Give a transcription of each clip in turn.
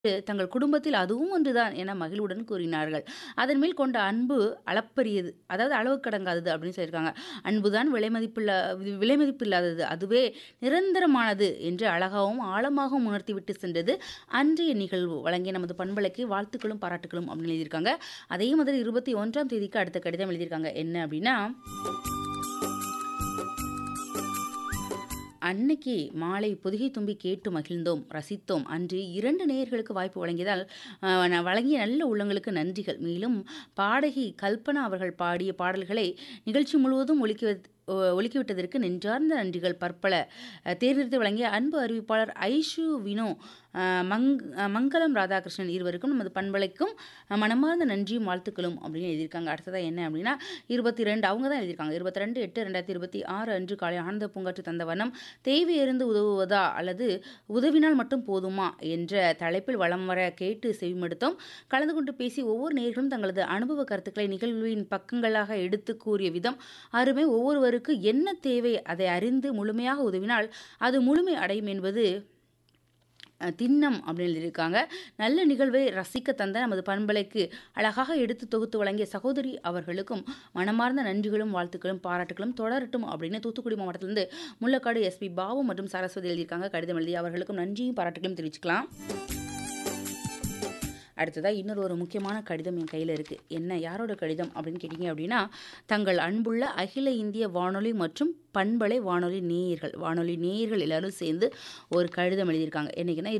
தங்கள் குடும்பத்தில் அதுவும் ஒன்றுதான் என மகிழ்வுடன் கூறினார்கள். அதன் மேல் கொண்ட அன்பு அளப்பரியது. அதாவது அளவுக்கடங்காதது அப்படின்னு சொல்லியிருக்காங்க. அன்புதான் விலைமதிப்பில்லா விலைமதிப்பில்லாதது. அதுவே நிரந்தரமானது என்று அழகாவும், ஆழமாகவும் உணர்த்திவிட்டு சென்றது அன்றைய நிகழ்வு. வழங்கிய நமது பண்பலைக்கு வாழ்த்துக்களும், பாராட்டுக்களும் அப்படின்னு எழுதியிருக்காங்க. அதே மாதிரி 21ஆம் தேதிக்கு அடுத்த கடிதம் எழுதியிருக்காங்க. என்ன அப்படின்னா அன்னைக்கு மாலை பொதிகை தும்பி கேட்டு மகிழ்ந்தோம், ரசித்தோம். அன்று 2 நேயர்களுக்கு வாய்ப்பு வழங்கியதால் அ வழங்கிய நல்ல உள்ளங்களுக்கு நன்றிகள். மேலும் பாடகி கல்பனா அவர்கள் பாடிய பாடல்களை நிகழ்ச்சி முழுவதும் ஒலிக்க ஒலிக்கிவிட்டதற்கு நெஞ்சார்ந்த நன்றிகள். பற்பல தேர்ந்தெடுத்து வழங்கிய அன்பு அறிவிப்பாளர் ஐஷு வினோ, மங் மங்களம் ராதாகிருஷ்ணன் இருவருக்கும் நமது பண்பலைக்கும் மனமார்ந்த நன்றியும், வாழ்த்துக்களும் அப்படின்னு எழுதியிருக்காங்க. அடுத்ததா என்ன அப்படின்னா 22 அவங்க தான் எழுதியிருக்காங்க. 22/8/2026 அன்று காலை ஆனந்த பூங்காற்று தந்த வண்ணம் தேவையறிந்து உதவுவதா அல்லது உதவினால் மட்டும் போதுமா என்ற தலைப்பில் வலம் வர கேட்டு செவிமடுத்தோம். கலந்து கொண்டு பேசி ஒவ்வொரு நேயர்களும் தங்களது அனுபவ கருத்துக்களை நிகழ்வின் பக்கங்களாக எடுத்துக் கூறிய விதம் அருமை. ஒவ்வொருவருக்கு என்ன தேவை அதை அறிந்து முழுமையாக உதவினால் அது முழுமை அடையும் என்பது திண்ணம் அப்படின்னு எழுதியிருக்காங்க. நல்ல நிகழ்வை ரசிக்க தந்த நமது பண்பலைக்கு அழகாக எடுத்து தொகுத்து வழங்கிய சகோதரி அவர்களுக்கும் மனமார்ந்த நன்றிகளும், வாழ்த்துக்களும், பாராட்டுக்களும் தொடரட்டும் அப்படின்னு தூத்துக்குடி மாவட்டத்திலிருந்து முள்ளக்காடு எஸ். பி. பாபு மற்றும் சரஸ்வதி எழுதியிருக்காங்க. கடிதம் எழுதிய அவர்களுக்கும் நன்றியும், பாராட்டுக்களையும் தெரிவிச்சுக்கலாம். அடுத்ததா இன்னொரு ஒரு முக்கியமான கடிதம் என் கையில இருக்கு. என்ன யாரோட கடிதம் அப்படின்னு கேட்டீங்க அப்படின்னா, தங்கள் அன்புள்ள அகில இந்திய வானொலி மற்றும் பண்பலை வானொலி நேயர்கள் வானொலி நேயர்கள் எல்லாரும் சேர்ந்து ஒரு கடிதம் எழுதியிருக்காங்க. என்னைக்குன்னா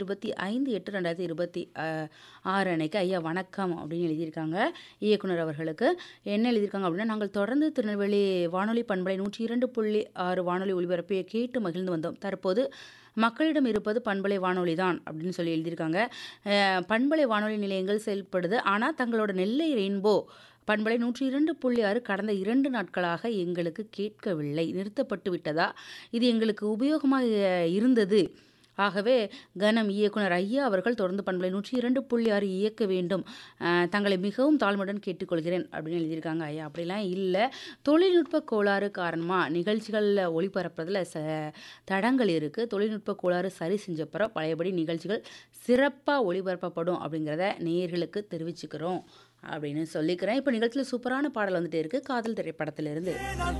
25/8/2026 அன்னைக்கு ஐயா வணக்கம் அப்படின்னு எழுதியிருக்காங்க. இயக்குனர் அவர்களுக்கு. என்ன எழுதியிருக்காங்க அப்படின்னா, நாங்கள் தொடர்ந்து திருநெல்வேலி வானொலி பண்பலை 102.6 வானொலி ஒலிபரப்பை கேட்டு மகிழ்ந்து வந்தோம். தற்போது மக்களிடம் இருப்பது பண்பலை வானொலி தான் அப்படின்னு சொல்லி எழுதியிருக்காங்க. பண்பலை வானொலி நிலையங்கள் செயல்படுது. ஆனா தங்களோட நெல்லை ரெயின்போ பண்பலை 102.6 கடந்த 2 நாட்களாக எங்களுக்கு கேட்கவில்லை. நிறுத்தப்பட்டு விட்டதா? இது எங்களுக்கு உபயோகமாக இருந்தது. ஆகவே கனம் இயக்குனர் ஐயா அவர்கள் தொடர்ந்து பண்பலை 102.6 இயக்க வேண்டும். தங்களை மிகவும் தாழ்மையுடன் கேட்டுக்கொள்கிறேன் அப்படின்னு எழுதியிருக்காங்க. ஐயா அப்படிலாம் இல்ல. தொழில்நுட்ப கோளாறு காரணமா நிகழ்ச்சிகள்ல ஒளிபரப்புறதுல ச தடங்கல் இருக்கு. தொழில்நுட்ப கோளாறு சரி செஞ்சப்பறம் பழையபடி நிகழ்ச்சிகள் சிறப்பா ஒளிபரப்பப்படும் அப்படிங்கிறத நேயர்களுக்கு தெரிவிச்சுக்கிறோம் அப்படின்னு சொல்லிக்கிறேன். இப்ப நிகழ்ச்சியில சூப்பரான பாடல் வந்துட்டே இருக்கு. காதல் திரைப்படத்திலிருந்து.